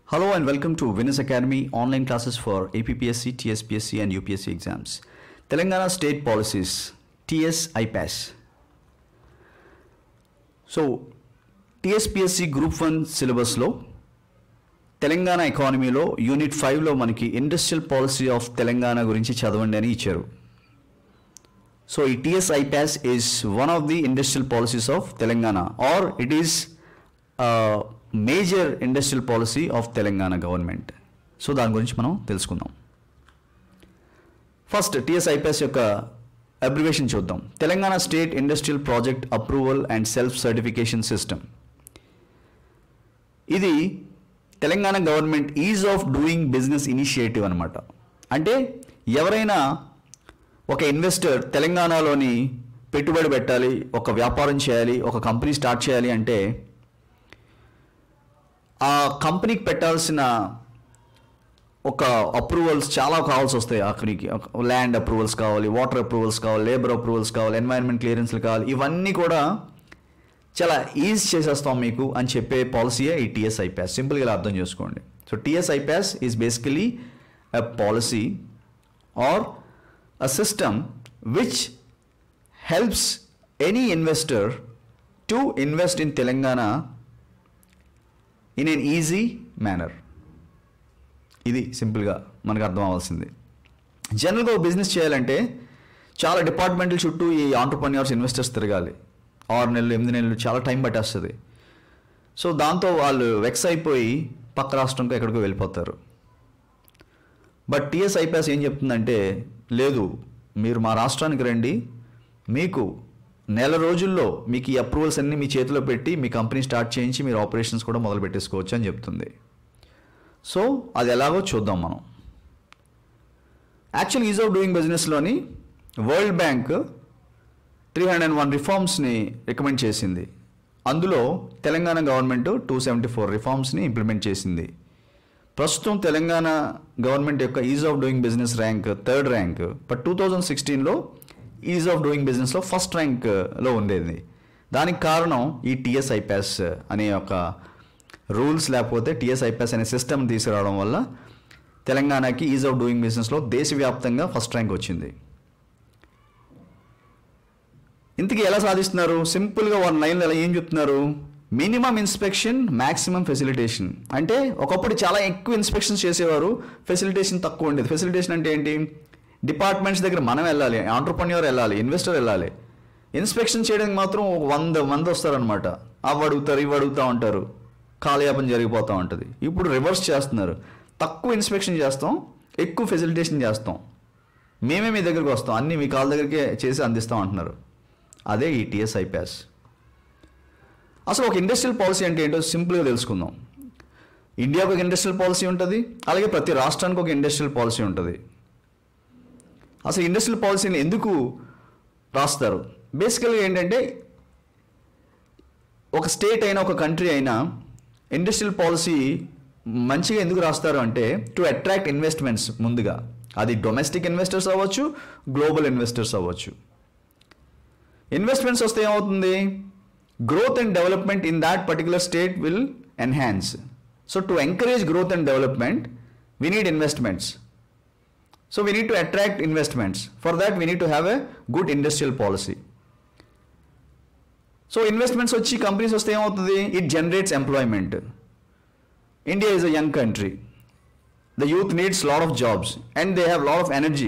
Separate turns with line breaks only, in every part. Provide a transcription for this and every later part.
Hello and welcome to Winners Academy online classes for APPSC, TSPSC and UPSC exams. Telangana State Policies, TS IPAS. So TSPSC group one సిలబస్లో తెలంగాణ ఎకానమీలో unit ఫైవ్లో మనకి industrial policy of Telangana గురించి చదవండి అని ఇచ్చారు so ఈ TS iPASS is one of the industrial policies of Telangana are it is major industrial policy of Telangana government so దాని గురించి మనం తెలుసుకుందాం ఫస్ట్ టిఎస్ ఐపాస్ యొక్క అబ్రివేషన్ చూద్దాం Telangana state industrial project approval and self certification system ఇది Telangana government ease of doing business initiative అనమాట అంటే ఎవరైనా ఒక ఇన్వెస్టర్ తెలంగాణలోని పెట్టుబడి పెట్టాలి ఒక వ్యాపారం చేయాలి ఒక కంపెనీ స్టార్ట్ చేయాలి అంటే ఆ కంపెనీకి పెట్టాల్సిన ఒక అప్రూవల్స్ చాలా కావాల్సి వస్తాయి అక్కడికి ల్యాండ్ అప్రూవల్స్ కావాలి వాటర్ అప్రూవల్స్ కావాలి లేబర్ అప్రూవల్స్ కావాలి ఎన్వైరన్మెంట్ క్లియరెన్స్లు కావాలి ఇవన్నీ కూడా చాలా ఈజీ చేసేస్తాం మీకు అని చెప్పే పాలసీయే ఈ టీఎస్ ఐపాస్ సింపుల్గా ఇలా అర్థం చేసుకోండి so TS iPASS is basically a policy or a system which helps any investor to invest in Telangana in an easy manner ఇది సింపుల్గా మనకు అర్థం అవ్వాల్సింది జనరల్గా ఒక బిజినెస్ చేయాలంటే చాలా డిపార్ట్మెంట్ల చుట్టూ ఈ ఆంటర్ప్రన్యూర్స్ ఇన్వెస్టర్స్ తిరగాలి ఆరు నెలలు ఎనిమిది నెలలు చాలా టైం పట్టేస్తుంది సో దాంతో వాళ్ళు వెక్స్ అయిపోయి పక్క రాష్ట్రంకి ఎక్కడికో వెళ్ళిపోతారు బట్ టీఎస్ ఐపాస్ ఏం చెప్తుందంటే లేదు మీరు మా రాష్ట్రానికి రండి మీకు నెల రోజుల్లో మీకు ఈ అప్రూవల్స్ అన్నీ మీ చేతిలో పెట్టి మీ కంపెనీ స్టార్ట్ చేయించి మీరు ఆపరేషన్స్ కూడా మొదలు పెట్టేసుకోవచ్చు అని చెప్తుంది సో అది ఎలాగో చూద్దాం మనం యాక్చువల్ ఈజ్ ఆఫ్ డూయింగ్ బిజినెస్లోని World Bank three hundred and one రిఫార్మ్స్ని రికమెండ్ చేసింది అందులో Telangana government two seventy four రిఫార్మ్స్ని ఇంప్లిమెంట్ చేసింది ప్రస్తుతం తెలంగాణ గవర్నమెంట్ యొక్క ease of doing business rank third rank but two thousand సిక్స్టీన్లో ఈజ్ ఆఫ్ డూయింగ్ బిజినెస్లో ఫస్ట్ ర్యాంక్లో ఉండేది దానికి కారణం ఈ టిఎస్ ఐపాస్ అనే ఒక రూల్స్ లేకపోతే టిఎస్ ఐపాస్ అనే సిస్టమ్ తీసుకురావడం వల్ల తెలంగాణకి ఈజ్ ఆఫ్ డూయింగ్ బిజినెస్లో దేశవ్యాప్తంగా ఫస్ట్ ర్యాంక్ వచ్చింది ఇంతకీ ఎలా సాధిస్తున్నారు సింపుల్గా వన్ లైన్లో ఎలా ఏం చెప్తున్నారు మినిమం ఇన్స్పెక్షన్ మ్యాక్సిమం ఫెసిలిటేషన్ అంటే ఒకప్పుడు చాలా ఎక్కువ ఇన్స్పెక్షన్స్ చేసేవారు ఫెసిలిటేషన్ తక్కువ ఉండేది ఫెసిలిటేషన్ అంటే ఏంటి డిపార్ట్మెంట్స్ దగ్గర మనం వెళ్ళాలి ఆంటర్ప్రన్యూర్ వెళ్ళాలి ఇన్వెస్టర్ వెళ్ళాలి ఇన్స్పెక్షన్ చేయడానికి మాత్రం ఒక వంద మంది వస్తారనమాట అవి అడుగుతారు ఇవి అడుగుతూ ఉంటారు కాలయాపన జరిగిపోతూ ఉంటుంది ఇప్పుడు రివర్స్ చేస్తున్నారు తక్కువ ఇన్స్పెక్షన్ చేస్తాం ఎక్కువ ఫెసిలిటేషన్ చేస్తాం మేమే మీ దగ్గరికి వస్తాం అన్నీ మీ కాళ్ళ దగ్గరికే చేసి అందిస్తాం అంటున్నారు అదే ఈ టిఎస్ ఐపాస్ అసలు ఒక ఇండస్ట్రియల్ పాలసీ అంటే ఏంటో సింపుల్గా తెలుసుకుందాం ఇండియాకు ఒక ఇండస్ట్రియల్ పాలసీ ఉంటుంది అలాగే ప్రతి రాష్ట్రానికి ఒక ఇండస్ట్రియల్ పాలసీ ఉంటుంది అసలు ఇండస్ట్రియల్ పాలసీని ఎందుకు రాస్తారు బేసికల్గా ఏంటంటే ఒక స్టేట్ అయినా ఒక కంట్రీ అయినా ఇండస్ట్రియల్ పాలసీ మంచిగా ఎందుకు రాస్తారు అంటే టు అట్రాక్ట్ ఇన్వెస్ట్మెంట్స్ ముందుగా అది డొమెస్టిక్ ఇన్వెస్టర్స్ అవ్వచ్చు గ్లోబల్ ఇన్వెస్టర్స్ అవ్వచ్చు ఇన్వెస్ట్మెంట్స్ వస్తే ఏమవుతుంది growth and development in that particular state will enhance so to encourage growth and development we need investments so we need to attract investments for that we need to have a good industrial policy so investments వచ్చి companies వస్తే ఏమవుతుంది it generates employment India is a young country the youth needs lot of jobs and they have lot of energy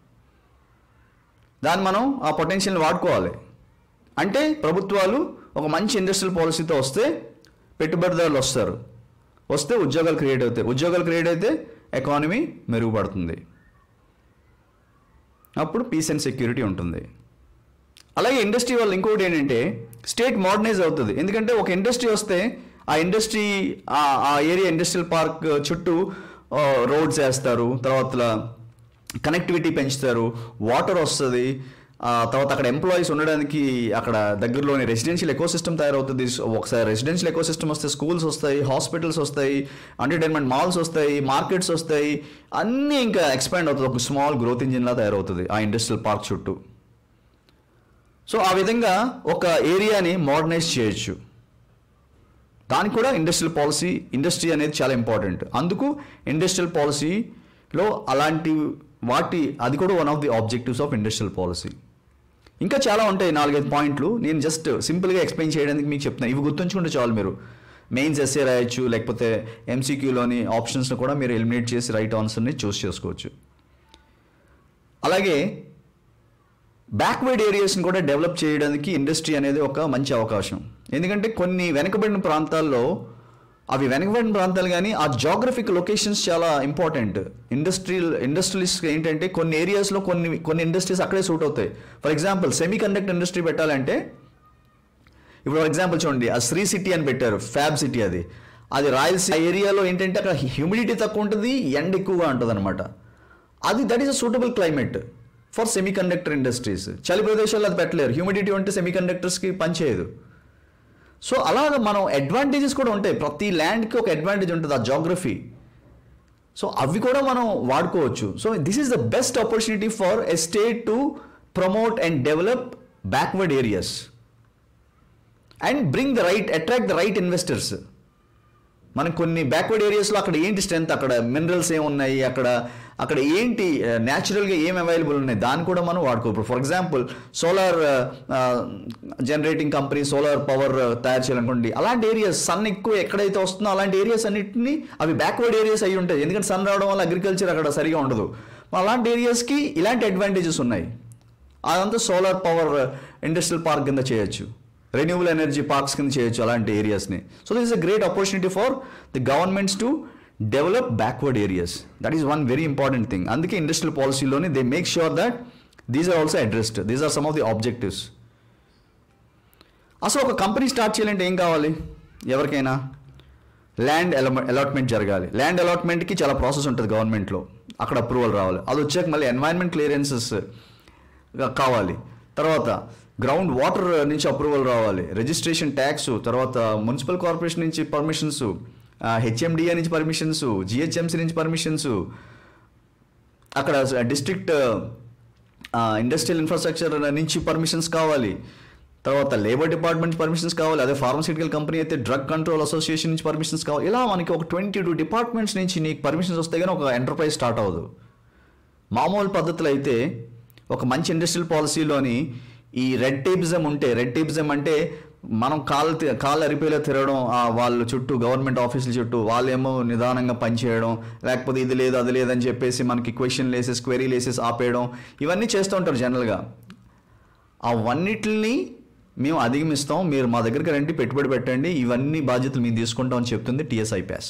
దాన్ని మనం ఆ పొటెన్షియల్ని వాడుకోవాలి అంటే ప్రభుత్వాలు ఒక మంచి ఇండస్ట్రియల్ పాలసీతో వస్తే పెట్టుబడిదారులు వస్తారు వస్తే ఉద్యోగాలు క్రియేట్ అవుతాయి ఉద్యోగాలు క్రియేట్ అయితే ఎకానమీ మెరుగుపడుతుంది అప్పుడు పీస్ అండ్ సెక్యూరిటీ ఉంటుంది అలాగే ఇండస్ట్రీ వల్ల ఇంకోటి ఏంటంటే స్టేట్ మోడర్నైజ్ అవుతుంది ఎందుకంటే ఒక ఇండస్ట్రీ వస్తే ఆ ఇండస్ట్రీ ఆ ఏరియా ఇండస్ట్రియల్ పార్క్ చుట్టూ రోడ్స్ వేస్తారు తర్వాత కనెక్టివిటీ పెంచుతారు వాటర్ వస్తుంది తర్వాత అక్కడ ఎంప్లాయీస్ ఉండడానికి అక్కడ దగ్గరలోని రెసిడెన్షియల్ ఎకో సిస్టమ్ తయారవుతుంది ఒకసారి రెసిడెన్షియల్ ఎకో సిస్టమ్ వస్తే స్కూల్స్ వస్తాయి హాస్పిటల్స్ వస్తాయి ఎంటర్టైన్మెంట్ మాల్స్ వస్తాయి మార్కెట్స్ వస్తాయి అన్నీ ఇంకా ఎక్స్పాండ్ అవుతుంది ఒక స్మాల్ గ్రోత్ ఇంజిన్లా తయారవుతుంది ఆ ఇండస్ట్రియల్ పార్క్ చుట్టూ సో ఆ విధంగా ఒక ఏరియాని మోడర్నైజ్ చేయొచ్చు దానికి కూడా ఇండస్ట్రియల్ పాలసీ ఇండస్ట్రీ అనేది చాలా ఇంపార్టెంట్ అందుకు ఇండస్ట్రియల్ పాలసీలో అలాంటి వాటి అది కూడా one of the objectives of industrial policy ఇంకా చాలా ఉంటాయి నాలుగైదు పాయింట్లు నేను జస్ట్ సింపుల్గా ఎక్స్ప్లెయిన్ చేయడానికి మీకు చెప్తున్నాను ఇవి గుర్తుంచుకుంటే చాలు మీరు మెయిన్స్ ఎస్ఏ రాయొచ్చు లేకపోతే ఎంసీక్యూలోని ఆప్షన్స్ని కూడా మీరు ఎలిమినేట్ చేసి రైట్ ఆన్సర్ని చూస్ చేసుకోవచ్చు అలాగే బ్యాక్వర్డ్ ఏరియాస్ని కూడా డెవలప్ చేయడానికి ఇండస్ట్రీ అనేది ఒక మంచి అవకాశం ఎందుకంటే కొన్ని వెనుకబడిన ప్రాంతాల్లో అవి వెనుకబడిన ప్రాంతాలు కానీ ఆ జాగ్రఫిక్ లొకేషన్స్ చాలా ఇంపార్టెంట్ ఇండస్ట్రియల్ ఇండస్ట్రియలిస్ట్ ఏంటంటే కొన్ని ఏరియాస్లో కొన్ని కొన్ని ఇండస్ట్రీస్ అక్కడే సూట్ అవుతాయి for example semi conductor industry పెట్టాలంటే ఇప్పుడు ఫర్ ఎగ్జాంపుల్ చూడండి ఆ శ్రీ సిటీ అని పెట్టారు ఫ్యాబ్ సిటీ అది అది రాయలసీమ ఏరియాలో ఏంటంటే అక్కడ హ్యూమిడిటీ తక్కువ ఉంటుంది ఎండ ఎక్కువగా ఉంటుంది అనమాట అది that is a suitable climate for semi conductor industries చలి ప్రదేశాల్లో అది పెట్టలేరు హ్యూమిడిటీ ఉంటే సెమీ కండక్టర్స్కి పనిచేయదు సో అలాగ మనం అడ్వాంటేజెస్ కూడా ఉంటాయి ప్రతి ల్యాండ్కి ఒక అడ్వాంటేజ్ ఉంటుంది ఆ జాగ్రఫీ సో అవి కూడా మనం వాడుకోవచ్చు so this is the best opportunity for a state to promote and develop backward areas and bring the right attract the right investors మనకు కొన్ని బ్యాక్వర్డ్ ఏరియాస్లో అక్కడ ఏంటి స్ట్రెంత్ అక్కడ మినరల్స్ ఏమున్నాయి అక్కడ అక్కడ ఏంటి న్యాచురల్గా ఏం అవైలబుల్ ఉన్నాయి దాన్ని కూడా మనం వాడుకోవచ్చు for example solar generating company solar power తయారు చేయాలనుకోండి అలాంటి ఏరియాస్ సన్ ఎక్కువ ఎక్కడైతే వస్తుందో అలాంటి ఏరియాస్ అన్నింటినీ అవి బ్యాక్వర్డ్ ఏరియాస్ అయి ఉంటాయి ఎందుకంటే సన్ రావడం వల్ల అగ్రికల్చర్ అక్కడ సరిగా ఉండదు అలాంటి ఏరియాస్కి ఇలాంటి అడ్వాంటేజెస్ ఉన్నాయి అదంతా సోలార్ పవర్ ఇండస్ట్రియల్ పార్క్ కింద చేయొచ్చు రెన్యూబుల్ ఎనర్జీ పార్క్స్ కింద చేయొచ్చు అలాంటి ఏరియాస్ని so this is a great opportunity for the governments to develop backward areas that is one very important thing అందుకే ఇండస్ట్రియల్ పాలసీలోని they make sure that these are also addressed these are some of the objectives అసలు ఒక company start చేయాలంటే ఏం కావాలి ఎవరికైనా land allotment జరగాలి land అలాట్మెంట్కి చాలా ప్రాసెస్ ఉంటుంది గవర్నమెంట్లో అక్కడ అప్రూవల్ రావాలి అది వచ్చాక మళ్ళీ ఎన్వైరన్మెంట్ క్లియరెన్సెస్ కావాలి తర్వాత గ్రౌండ్ వాటర్ నుంచి అప్రూవల్ రావాలి రిజిస్ట్రేషన్ ట్యాక్స్ తర్వాత మున్సిపల్ కార్పొరేషన్ నుంచి పర్మిషన్స్ హెచ్ఎండిఏ నుంచి పర్మిషన్స్ జిహెచ్ఎంసీ నుంచి పర్మిషన్స్ అక్కడ డిస్ట్రిక్ట్ ఇండస్ట్రియల్ ఇన్ఫ్రాస్ట్రక్చర్ నుంచి పర్మిషన్స్ కావాలి తర్వాత లేబర్ డిపార్ట్మెంట్ పర్మిషన్స్ కావాలి అదే ఫార్మస్యూటికల్ కంపెనీ అయితే డ్రగ్ కంట్రోల్ అసోసియేషన్ నుంచి పర్మిషన్స్ కావాలి ఇలా మనకి ఒక ట్వంటీ టూ డిపార్ట్మెంట్స్ నుంచి నీకు పర్మిషన్స్ వస్తే కానీ ఒక ఎంటర్ప్రైజ్ స్టార్ట్ అవ్వదు మామూలు పద్ధతులు అయితే ఒక మంచి ఇండస్ట్రియల్ పాలసీలోని ఈ రెడ్ టేపిజం ఉంటే రెడ్ టేపిజం అంటే మనం కాళ్ళు తి- కాళ్ళు అరిపేలా తిరగడం ఆ వాళ్ళు చుట్టూ గవర్నమెంట్ ఆఫీసుల చుట్టూ వాళ్ళేమో నిదానంగా పనిచేయడం లేకపోతే ఇది లేదు అది లేదని చెప్పేసి మనకి క్వశ్చన్ లేసెస్ క్వెరీ లేసెస్ ఆపేయడం ఇవన్నీ చేస్తూ ఉంటారు జనరల్గా అవన్నిటిని మేము అధిగమిస్తాం మీరు మా దగ్గరికి రండి పెట్టుబడి పెట్టండి ఇవన్నీ బాధ్యతలు మేము తీసుకుంటాం అని చెప్తుంది టీఎస్ఐ ప్యాస్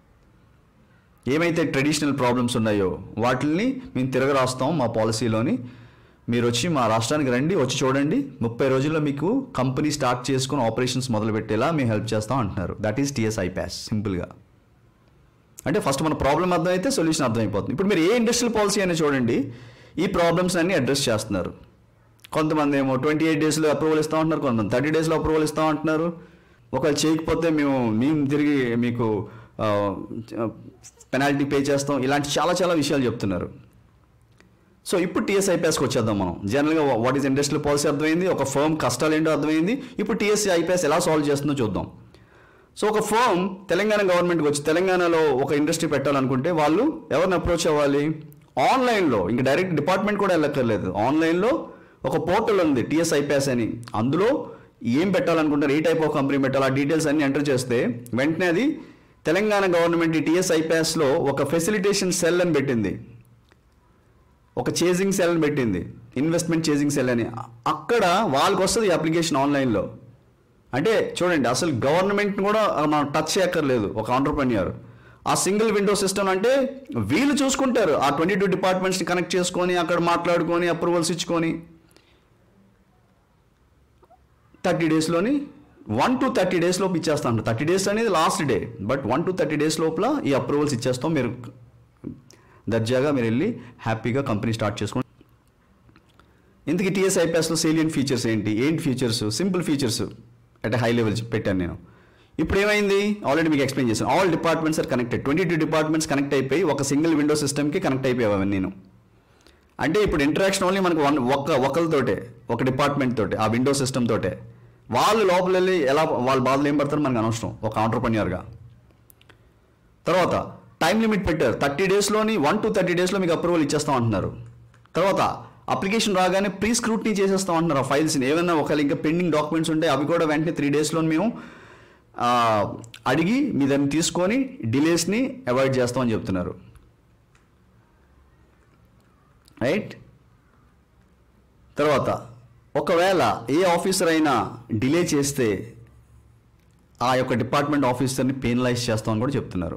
ఏమైతే ట్రెడిషనల్ ప్రాబ్లమ్స్ ఉన్నాయో వాటిని మేము తిరగరాస్తాం మా పాలసీలోని మీరు వచ్చి మా రాష్ట్రానికి రండి వచ్చి చూడండి ముప్పై రోజుల్లో మీకు కంపెనీ స్టార్ట్ చేసుకుని ఆపరేషన్స్ మొదలు పెట్టేలా మేము హెల్ప్ చేస్తాం అంటున్నారు దట్ ఈస్ టీఎస్ఐ ప్యాస్ సింపుల్గా అంటే ఫస్ట్ మన ప్రాబ్లం అర్థమైతే సొల్యూషన్ అర్థమైపోతుంది ఇప్పుడు మీరు ఏ ఇండస్ట్రియల్ పాలసీ అయినా చూడండి ఈ ప్రాబ్లమ్స్ అన్ని అడ్రస్ చేస్తున్నారు కొంతమంది ఏమో ట్వంటీ ఎయిట్ డేస్లో అప్రూవల్ ఇస్తాం అంటున్నారు కొంతమంది థర్టీ డేస్లో అప్రూవల్ ఇస్తాం అంటున్నారు ఒకవేళ చేయకపోతే మేము మేము తిరిగి మీకు పెనాల్టీ పే చేస్తాం ఇలాంటి చాలా చాలా విషయాలు చెప్తున్నారు సో ఇప్పుడు టీఎస్ఐపిఎస్కి వచ్చేద్దాం మనం జనరల్గా వాట్ ఈస్ ఇండస్ట్రియల్ పాలసీ అర్థమైంది ఒక ఫర్మ్ కష్టాలు ఏంటో అర్థమైంది ఇప్పుడు టీఎస్సీ ఐపీఎస్ ఎలా సాల్వ్ చేస్తుందో చూద్దాం సో ఒక ఫర్మ్ తెలంగాణ గవర్నమెంట్కి వచ్చి తెలంగాణలో ఒక ఇండస్ట్రీ పెట్టాలనుకుంటే వాళ్ళు ఎవరిని అప్రోచ్ అవ్వాలి ఆన్లైన్లో ఇంకా డైరెక్ట్ డిపార్ట్మెంట్ కూడా వెళ్ళక్కర్లేదు ఆన్లైన్లో ఒక పోర్టల్ ఉంది టీఎస్ ఐపీఎస్ అని అందులో ఏం పెట్టాలనుకుంటారు ఏ టైప్ ఆఫ్ కంపెనీ పెట్టాలి ఆ డీటెయిల్స్ అన్ని ఎంటర్ చేస్తే వెంటనే అది తెలంగాణ గవర్నమెంట్ ఈ టీఎస్ ఐపీఎస్లో ఒక ఫెసిలిటేషన్ సెల్ అని పెట్టింది ఒక చేజింగ్ సెల్ అని పెట్టింది ఇన్వెస్ట్మెంట్ చేజింగ్ సెల్ అని అక్కడ వాళ్ళకి వస్తుంది అప్లికేషన్ ఆన్లైన్లో అంటే చూడండి అసలు గవర్నమెంట్ కూడా మనం టచ్ చేయక్కర్లేదు ఒక ఆంటర్ప్రెన్యూర్ ఆ సింగిల్ విండో సిస్టమ్ అంటే వీళ్ళు చూసుకుంటారు ఆ ట్వంటీ టూ డిపార్ట్మెంట్స్ని కనెక్ట్ చేసుకొని అక్కడ మాట్లాడుకొని అప్రూవల్స్ ఇచ్చుకొని థర్టీ డేస్లోని వన్ టు థర్టీ డేస్ లోపు ఇచ్చేస్తాం థర్టీ డేస్ అనేది last day but one to thirty days లోపల ఈ అప్రూవల్స్ ఇచ్చేస్తాం మీరు దర్జాగా మీరు వెళ్ళి హ్యాపీగా కంపెనీ స్టార్ట్ చేసుకోండి ఇంతకీ టీఎస్ ఐపీఎస్లో సేలియన్ ఫీచర్స్ ఏంటి ఏంటి features simple features at high level పెట్టాను నేను ఇప్పుడు ఏమైంది ఆల్రెడీ మీకు ఎక్స్ప్లెయిన్ చేశాను all departments are connected twenty two departments connect అయిపోయి ఒక సింగిల్ విండో సిస్టమ్కి కనెక్ట్ అయిపోయావు అవన్నీ నేను అంటే ఇప్పుడు ఇంటరాక్షన్ ఓన్లీ మనకు వన్ ఒక్క ఒకరితోటే ఒక డిపార్ట్మెంట్ తోటే ఆ విండో సిస్టమ్ తోటే వాళ్ళు లోపల వెళ్ళి ఎలా వాళ్ళ బాధలు ఏం పడతారో మనకు అనవసరం ఒక ఆంటర్ప్రన్యూర్గా తర్వాత టైం లిమిట్ పెట్టారు థర్టీ డేస్లోని వన్ టు థర్టీ డేస్లో మీకు అప్రూవల్ ఇచ్చేస్తాం అంటున్నారు తర్వాత అప్లికేషన్ రాగానే ప్రీ స్క్రూట్నీ చేసేస్తాం అంటున్నారు ఆ ఫైల్స్ని ఏమైనా ఒకవేళ ఇంకా పెండింగ్ డాక్యుమెంట్స్ ఉంటే అవి కూడా వెంటనే త్రీ డేస్లో మేము ఆ, అడిగి మీ దాన్ని తీసుకొని డిలేస్ని అవాయిడ్ చేస్తామని చెప్తున్నారు రైట్ తర్వాత ఒకవేళ ఏ ఆఫీసర్ అయినా డిలే చేస్తే ఆ యొక్క డిపార్ట్మెంట్ ఆఫీసర్ని పెనలైజ్ చేస్తామని కూడా చెప్తున్నారు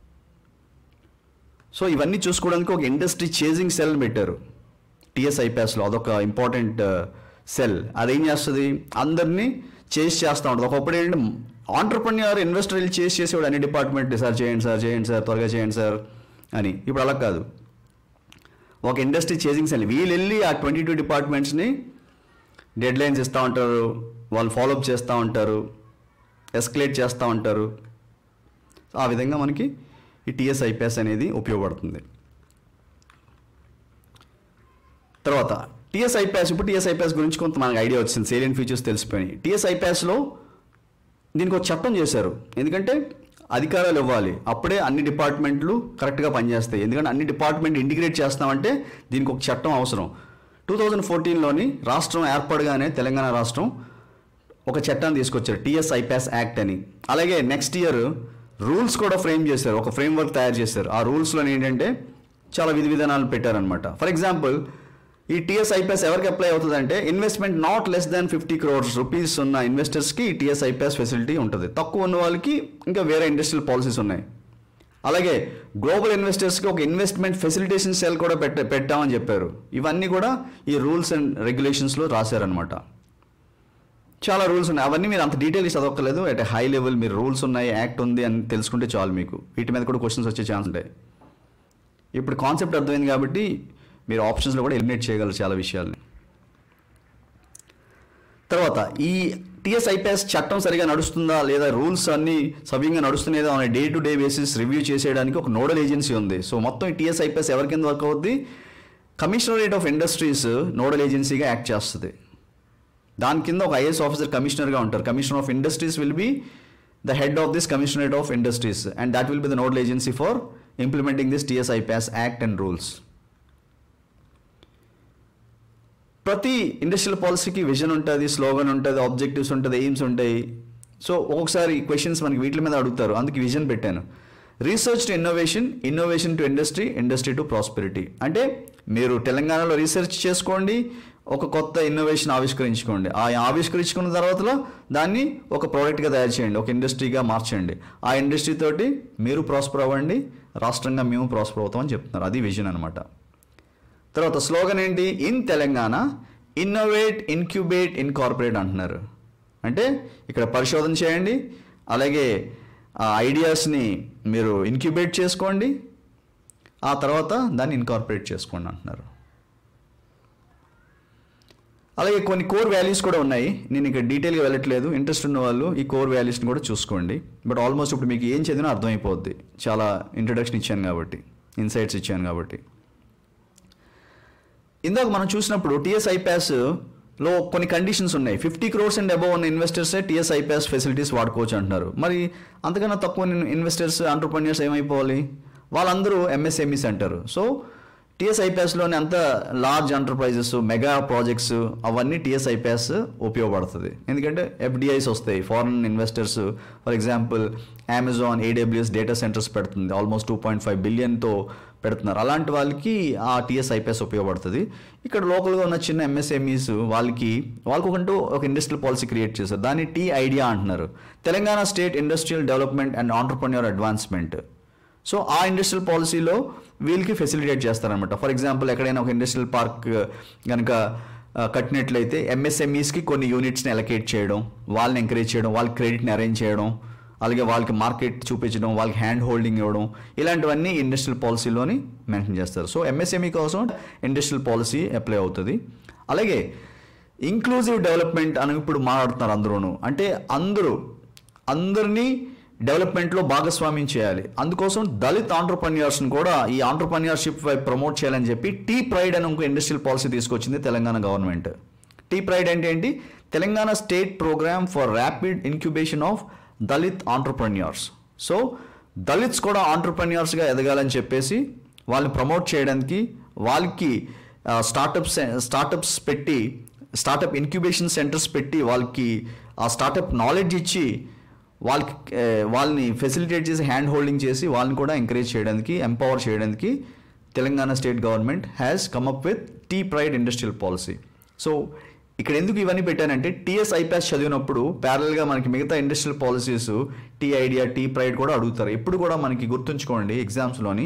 సో ఇవన్నీ చూసుకోవడానికి ఒక ఇండస్ట్రీ చేజింగ్ సెల్ పెట్టారు టిఎస్ ఐపాస్లో అదొక ఇంపార్టెంట్ సెల్ అదేం చేస్తుంది అందరినీ చేసి చేస్తూ ఉంటుంది ఒకప్పుడు ఏంటంటే ఆంటర్ప్రన్యూర్ ఇన్వెస్టర్ వెళ్ళి చేసి చేసేవాడు అన్ని డిపార్ట్మెంట్ సార్ చేయండి సార్ చేయండి సార్ త్వరగా చేయండి సార్ అని ఇప్పుడు అలా కాదు ఒక ఇండస్ట్రీ చేసింగ్ సెల్ వీళ్ళు వెళ్ళి ఆ ట్వంటీ టూ డిపార్ట్మెంట్స్ని డెడ్ లైన్స్ ఇస్తూ ఉంటారు వాళ్ళు ఫాలోఅప్ చేస్తూ ఉంటారు ఎస్కలేట్ చేస్తూ ఉంటారు సో ఆ విధంగా మనకి ఈ టిఎస్ ఐపీఎస్ అనేది ఉపయోగపడుతుంది తర్వాత టిఎస్ ఐపీఎస్ ఇప్పుడు టిఎస్ ఐపీఎస్ గురించి కొంత మనకు ఐడియా వచ్చింది సేలియన్ ఫీచర్స్ తెలిసిపోయినాయి టిఎస్ ఐపీఎస్లో దీనికి ఒక చట్టం చేశారు ఎందుకంటే అధికారాలు ఇవ్వాలి అప్పుడే అన్ని డిపార్ట్మెంట్లు కరెక్ట్గా పనిచేస్తాయి ఎందుకంటే అన్ని డిపార్ట్మెంట్ ఇంటిగ్రేట్ చేస్తామంటే దీనికి ఒక చట్టం అవసరం టూ థౌజండ్ ఫోర్టీన్లోని రాష్ట్రం ఏర్పడగానే తెలంగాణ రాష్ట్రం ఒక చట్టాన్ని తీసుకొచ్చారు టిఎస్ ఐపాస్ యాక్ట్ అని అలాగే నెక్స్ట్ ఇయర్ రూల్స్ కూడా ఫ్రేమ్ చేశారు ఒక ఫ్రేమ్ వర్క్ తయారు చేశారు ఆ రూల్స్లో ఏంటంటే చాలా విధి విధానాలు పెట్టారనమాట ఫర్ ఎగ్జాంపుల్ ఈ టిఎస్ ఐపాస్ ఎవరికి అప్లై అవుతుందంటే investment not less than fifty crores rupees ఉన్న ఇన్వెస్టర్స్కి ఈ టిఎస్ ఐపాస్ ఫెసిలిటీ ఉంటుంది తక్కువ ఉన్న వాళ్ళకి ఇంకా వేరే ఇండస్ట్రియల్ పాలసీస్ ఉన్నాయి అలాగే గ్లోబల్ ఇన్వెస్టర్స్కి ఒక ఇన్వెస్ట్మెంట్ ఫెసిలిటేషన్ సెల్ కూడా పెట్ట పెట్టామని చెప్పారు ఇవన్నీ కూడా ఈ రూల్స్ అండ్ రెగ్యులేషన్స్లో రాశారనమాట చాలా రూల్స్ ఉన్నాయి అవన్నీ మీరు అంత డీటెయిల్ చదవక్కర్లేదు అట్ హై లెవెల్ మీరు రూల్స్ ఉన్నాయి యాక్ట్ ఉంది అని తెలుసుకుంటే చాలు మీకు వీటి మీద కూడా క్వశ్చన్స్ వచ్చే ఛాన్స్ ఉంటాయి ఇప్పుడు కాన్సెప్ట్ అర్థమైంది కాబట్టి మీరు ఆప్షన్స్లో కూడా ఎలిమినేట్ చేయగలరు చాలా విషయాల్ని తర్వాత ఈ టిఎస్ ఐపీఎస్ చట్టం సరిగా నడుస్తుందా లేదా రూల్స్ అన్ని సవ్యంగా నడుస్తున్నాయో అనే day to day basis review చేసేయడానికి ఒక నోడల్ ఏజెన్సీ ఉంది సో మొత్తం ఈ టిఎస్ ఐపీఎస్ ఎవరి కింద వర్క్ అవుద్ది కమిషనరేట్ ఆఫ్ ఇండస్ట్రీస్ నోడల్ ఏజెన్సీగా యాక్ట్ చేస్తుంది దాని కింద ఒక ఐఏఎస్ ఆఫీసర్ కమిషనర్గా ఉంటారు commissioner of industries will be the head of this commissionerate of industries and that will be the nodal agency for implementing this TS iPASS act and rules ప్రతి industrial పాలసీకి vision ఉంటుంది slogan ఉంటుంది objectives ఉంటుంది aims ఉంటాయి so ఒక్కొక్కసారి questions మనకి వీటి మీద అడుగుతారు అందుకే విజన్ పెట్టాను research to innovation innovation to industry industry to prosperity అంటే మీరు తెలంగాణలో రీసెర్చ్ చేసుకోండి ఒక కొత్త ఇన్నోవేషన్ ఆవిష్కరించుకోండి ఆ ఆవిష్కరించుకున్న తర్వాతలో దాన్ని ఒక ప్రోడక్ట్గా తయారు చేయండి ఒక ఇండస్ట్రీగా మార్చండి ఆ ఇండస్ట్రీ తోటి మీరు ప్రాస్పర్ అవ్వండి రాష్ట్రంగా మేము ప్రాస్పర్ అవుతామని చెప్తున్నారు అది విజన్ అనమాట తర్వాత స్లోగన్ ఏంటి in Telangana innovate incubate incorporate అంటున్నారు అంటే ఇక్కడ పరిశోధన చేయండి అలాగే ఆ ఐడియాస్ని మీరు ఇన్క్యుబేట్ చేసుకోండి ఆ తర్వాత దాన్ని ఇన్కార్పొరేట్ చేసుకోండి అంటున్నారు అలాగే కొన్ని కోర్ వాల్యూస్ కూడా ఉన్నాయి నేను ఇక్కడ డీటెయిల్గా వెళ్ళట్లేదు ఇంట్రెస్ట్ ఉన్న వాళ్ళు ఈ కోర్ వాల్యూస్ని కూడా చూసుకోండి బట్ ఆల్మోస్ట్ ఇప్పుడు మీకు ఏం చదివినా అర్థమైపోద్ది చాలా ఇంట్రడక్షన్ ఇచ్చాను కాబట్టి ఇన్సైట్స్ ఇచ్చాను కాబట్టి ఇందాక మనం చూసినప్పుడు టిఎస్ ఐపాస్ లో కొన్ని కండిషన్స్ ఉన్నాయి ఫిఫ్టీ క్రోర్స్ అండ్ అబౌవ్ ఉన్న ఇన్వెస్టర్సే టిఎస్ ఐపాస్ ఫెసిలిటీస్ వాడుకోవచ్చు అంటున్నారు మరి అంతకన్నా తక్కువ ఇన్వెస్టర్స్ ఆంటర్ప్రన్యూర్స్ ఏమైపోవాలి వాళ్ళందరూ ఎంఎస్ఎంఈస్ అంటారు సో టిఎస్ ఐపాస్లోని అంత లార్జ్ ఎంటర్ప్రైజెస్ మెగా ప్రాజెక్ట్స్ అవన్నీ టిఎస్ ఐపాస్ ఉపయోగపడుతుంది ఎందుకంటే ఎఫ్డిఐస్ వస్తాయి foreign investors for example Amazon AWS data centres పెడుతుంది ఆల్మోస్ట్ టూ పాయింట్ ఫైవ్ బిలియన్తో పెడుతున్నారు అలాంటి వాళ్ళకి ఆ టిఎస్ ఐపీఎస్ ఉపయోగపడుతుంది ఇక్కడ లోకల్గా ఉన్న చిన్న ఎంఎస్ఎంఈస్ వాళ్ళకి వాళ్ళకొకంటూ ఒక ఇండస్ట్రియల్ పాలసీ క్రియేట్ చేశారు దాన్ని టీ ఐడియా అంటున్నారు Telangana state industrial development and entrepreneur advancement so ఆ ఇండస్ట్రియల్ పాలసీలో వీళ్ళకి ఫెసిలిటేట్ చేస్తారనమాట ఫర్ ఎగ్జాంపుల్ ఎక్కడైనా ఒక ఇండస్ట్రియల్ పార్క్ కనుక ఆ, కట్టినట్లయితే ఎంఎస్ఎంఈస్కి కొన్ని యూనిట్స్ని ఎలకేట్ చేయడం వాళ్ళని ఎంకరేజ్ చేయడం వాళ్ళకి క్రెడిట్ని అరేంజ్ చేయడం అలాగే వాళ్ళకి మార్కెట్ చూపించడం వాళ్ళకి హ్యాండ్ హోల్డింగ్ ఇవ్వడం ఇలాంటివన్నీ ఇండస్ట్రియల్ పాలసీలోని మెన్షన్ చేస్తారు సో ఎంఎస్ఎంఈ కోసం ఇండస్ట్రియల్ పాలసీ అప్లై అవుతుంది అలాగే ఇంక్లూజివ్ డెవలప్మెంట్ అని ఇప్పుడు మాట్లాడుతున్నారు అందరూను అంటే అందరూ అందరినీ డెవలప్మెంట్లో భాగస్వామ్యం చేయాలి అందుకోసం దళిత్ ఆంటర్ప్రన్యూర్స్ని కూడా ఈ ఆంటర్ప్రన్యూర్షిప్ వైపు ప్రమోట్ చేయాలని చెప్పి టీ ప్రైడ్ అని ఇంకో ఇండస్ట్రియల్ పాలసీ తీసుకొచ్చింది తెలంగాణ గవర్నమెంట్ టీ ప్రైడ్ అంటే ఏంటి Telangana state programme for rapid incubation of Dalit entrepreneurs so Dalits కూడా ఆంటర్ప్రెన్యూర్స్గా ఎదగాలని చెప్పేసి వాళ్ళని ప్రమోట్ చేయడానికి వాళ్ళకి స్టార్టప్స్ స్టార్టప్స్ పెట్టి స్టార్టప్ ఇన్క్యుబేషన్ సెంటర్స్ పెట్టి వాళ్ళకి ఆ స్టార్టప్ నాలెడ్జ్ ఇచ్చి వాళ్ళకి ఏ, వాళ్ళని ఫెసిలిటేట్ చేసి హ్యాండ్ హోల్డింగ్ చేసి వాళ్ళని కూడా ఎంకరేజ్ చేయడానికి ఎంపవర్ చేయడానికి Telangana state government has come up with T pride industrial policy so ఇక్కడ ఎందుకు ఇవన్నీ పెట్టానంటే టీఎస్ ఐపాస్ చదివినప్పుడు ప్యారల్గా మనకి మిగతా industrial policies T idea T pride కూడా అడుగుతారు ఎప్పుడు కూడా మనకి గుర్తుంచుకోండి ఎగ్జామ్స్లోని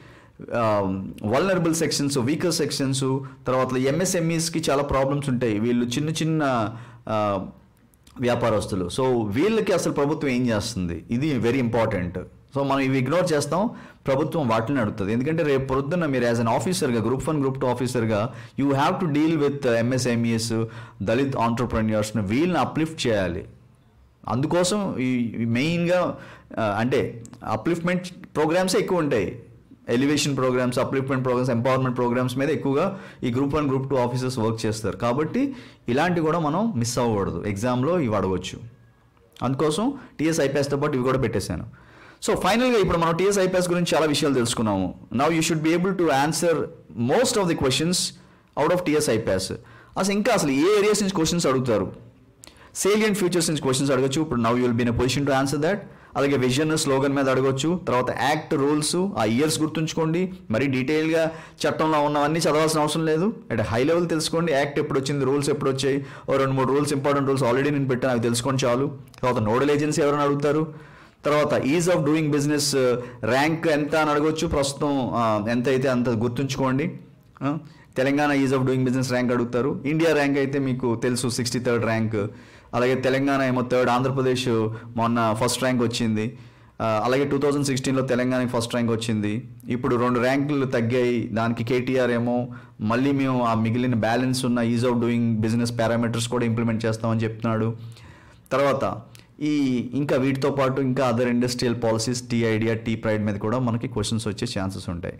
వల్నరబుల్ సెక్షన్స్ వీకర్ సెక్షన్స్ తర్వాత ఎంఎస్ఎంఈస్కి చాలా ప్రాబ్లమ్స్ ఉంటాయి వీళ్ళు చిన్న చిన్న ఆ, వ్యాపారస్తులు సో వీళ్ళకి అసలు ప్రభుత్వం ఏం చేస్తుంది ఇది వెరీ ఇంపార్టెంట్ సో మనం ఇవి ఇగ్నోర్ చేస్తాం ప్రభుత్వం వాటిని అడుగుతుంది ఎందుకంటే రేపు పొద్దున్న మీరు యాజ్ అన్ ఆఫీసర్గా గ్రూప్ వన్ గ్రూప్ టూ ఆఫీసర్గా you have to deal with MSMEs Dalit ఆంటర్ప్రెన్యూర్స్ని వీళ్ళని అప్లిఫ్ట్ చేయాలి అందుకోసం ఈ ఈ మెయిన్గా ఆ, అంటే అప్లిఫ్ట్మెంట్ ప్రోగ్రామ్సే ఎక్కువ ఉంటాయి elevation programmes upliftment programmes empowerment programmes మీద ఎక్కువగా ఈ group one group two officers work చేస్తారు కాబట్టి ఇలాంటివి కూడా మనం మిస్ అవ్వకూడదు ఎగ్జామ్లో ఇవి అడగవచ్చు అందుకోసం టీఎస్ ఐపీఎస్తో పాటు ఇవి కూడా పెట్టేశాను సో ఫైనల్గా ఇప్పుడు మనం టీఎస్ ఐపీఎస్ గురించి చాలా విషయాలు తెలుసుకున్నాము now you should be able to answer most of the questions out of TS iPASS అసలు ఇంకా అసలు ఏ ఏరియాస్ నుంచి క్వశ్చన్స్ అడుగుతారు సేలియంట్ ఫ్యూచర్స్ నుంచి క్వశ్చన్స్ అడగచ్చు ఇప్పుడు now you'll be in position to answer that అలాగే విజన్ స్లోగన్ మీద అడగొచ్చు తర్వాత యాక్ట్ రూల్స్ ఆ ఇయర్స్ గుర్తుంచుకోండి మరి డీటెయిల్గా చట్టంలో ఉన్నవన్నీ చదవాల్సిన అవసరం లేదు అంటే హై లెవెల్ తెలుసుకోండి యాక్ట్ ఎప్పుడు వచ్చింది రూల్స్ ఎప్పుడు వచ్చాయి ఓ రెండు మూడు రూల్స్ ఇంపార్టెంట్ రూల్స్ ఆల్రెడీ నేను పెట్టాను అవి తెలుసుకోండి చాలు తర్వాత నోడల్ ఏజెన్సీ ఎవరైనా అడుగుతారు తర్వాత ease of doing business rank ఎంత అని అడగొచ్చు ప్రస్తుతం ఆ, ఎంత అయితే అంత గుర్తుంచుకోండి ఆ, Telangana ease of doing business rank అడుగుతారు ఇండియా ర్యాంక్ అయితే మీకు తెలుసు సిక్స్టీ థర్డ్ ర్యాంక్ అలాగే తెలంగాణ ఏమో థర్డ్ ఆంధ్రప్రదేశ్ మొన్న ఫస్ట్ ర్యాంక్ వచ్చింది ఆ, అలాగే టూ థౌజండ్ సిక్స్టీన్లో తెలంగాణకి ఫస్ట్ ర్యాంక్ వచ్చింది ఇప్పుడు రెండు ర్యాంకులు తగ్గాయి దానికి కేటీఆర్ ఏమో మళ్ళీ మేము ఆ మిగిలిన బ్యాలెన్స్ ఉన్న ease of doing business parameters కూడా ఇంప్లిమెంట్ చేస్తామని చెప్తున్నాడు తర్వాత ఈ ఇంకా వీటితో పాటు ఇంకా other industrial policies T idea T pride మీద కూడా మనకి క్వశ్చన్స్ వచ్చే ఛాన్సెస్ ఉంటాయి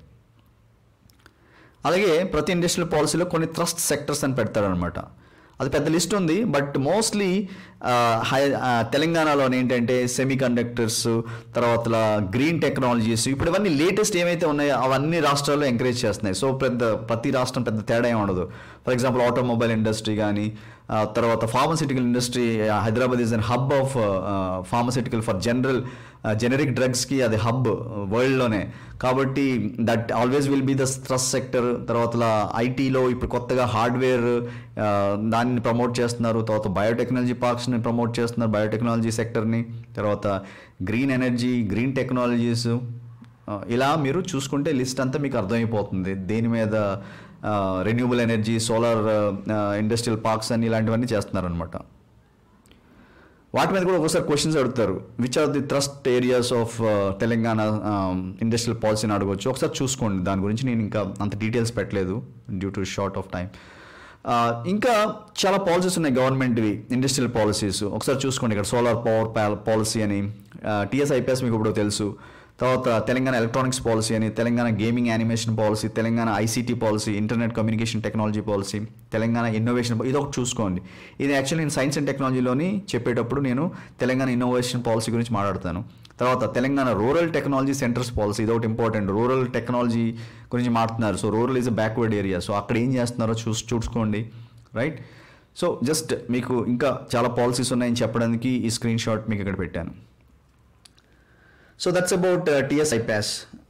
అలాగే ప్రతి ఇండస్ట్రియల్ పాలసీలో కొన్ని ట్రస్ట్ సెక్టర్స్ అని పెడతారనమాట అది పెద్ద లిస్ట్ ఉంది బట్ మోస్ట్లీ హై తెలంగాణలో ఏంటంటే సెమీ కండక్టర్స్ తర్వాత గ్రీన్ టెక్నాలజీస్ ఇప్పుడు ఇవన్నీ లేటెస్ట్ ఏమైతే ఉన్నాయో అవన్నీ రాష్ట్రాల్లో ఎంకరేజ్ చేస్తున్నాయి సో పెద్ద ప్రతి రాష్ట్రం పెద్ద తేడా ఏమి ఉండదు ఫర్ ఎగ్జాంపుల్ ఆటోమొబైల్ ఇండస్ట్రీ కానీ తర్వాత pharmaceutical industry Hyderabad is an hub of pharmaceutical for general generic డ్రగ్స్కి అది హబ్ వరల్డ్లోనే కాబట్టి that always will be the thrust sector తర్వాత ఐటీలో ఇప్పుడు కొత్తగా హార్డ్వేర్ దాన్ని ప్రమోట్ చేస్తున్నారు తర్వాత బయోటెక్నాలజీ పార్క్స్ని ప్రమోట్ చేస్తున్నారు బయోటెక్నాలజీ సెక్టర్ని తర్వాత గ్రీన్ ఎనర్జీ గ్రీన్ టెక్నాలజీస్ ఇలా మీరు చూసుకుంటే లిస్ట్ అంతా మీకు అర్థమైపోతుంది దేని మీద renewable energy solar industrial parks అని ఇలాంటివన్నీ చేస్తున్నారనమాట వాటి మీద కూడా ఒకసారి క్వశ్చన్స్ అడుగుతారు which are the thrust areas of Telangana industrial పాలసీని అడగవచ్చు ఒకసారి చూసుకోండి దాని గురించి నేను ఇంకా అంత డీటెయిల్స్ పెట్టలేదు due to short of time ఇంకా చాలా పాలసీస్ ఉన్నాయి గవర్నమెంట్వి ఇండస్ట్రియల్ పాలసీస్ ఒకసారి చూసుకోండి ఇక్కడ సోలార్ పవర్ పాలసీ అని టీఎస్ ఐపీఎస్ మీకు ఇప్పుడు తెలుసు తర్వాత తెలంగాణ ఎలక్ట్రానిక్స్ పాలసీ అని Telangana gaming animation policy Telangana ICT policy internet communication technology policy Telangana innovation ఇది ఒకటి చూసుకోండి ఇది యాక్చువల్లీ నేను సైన్స్ అండ్ టెక్నాలజీలోని చెప్పేటప్పుడు నేను తెలంగాణ ఇన్నోవేషన్ పాలసీ గురించి మాట్లాడతాను తర్వాత Telangana rural technology centres policy ఇది ఒకటి ఇంపార్టెంట్ రూరల్ టెక్నాలజీ గురించి మాట్లాడుతున్నారు so rural is a backward area so అక్కడ ఏం చేస్తున్నారో చూసి చూసుకోండి రైట్ సో జస్ట్ మీకు ఇంకా చాలా పాలసీస్ ఉన్నాయని చెప్పడానికి ఈ స్క్రీన్ షాట్ మీకు ఇక్కడ పెట్టాను so that's about TS iPASS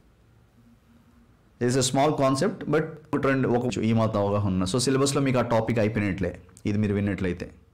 is a small concept but రెండు ఒక ఈ మాత్రం అవగాహన ఉన్న సో సిలబస్లో మీకు ఆ టాపిక్ అయిపోయినట్లే ఇది మీరు విన్నట్లయితే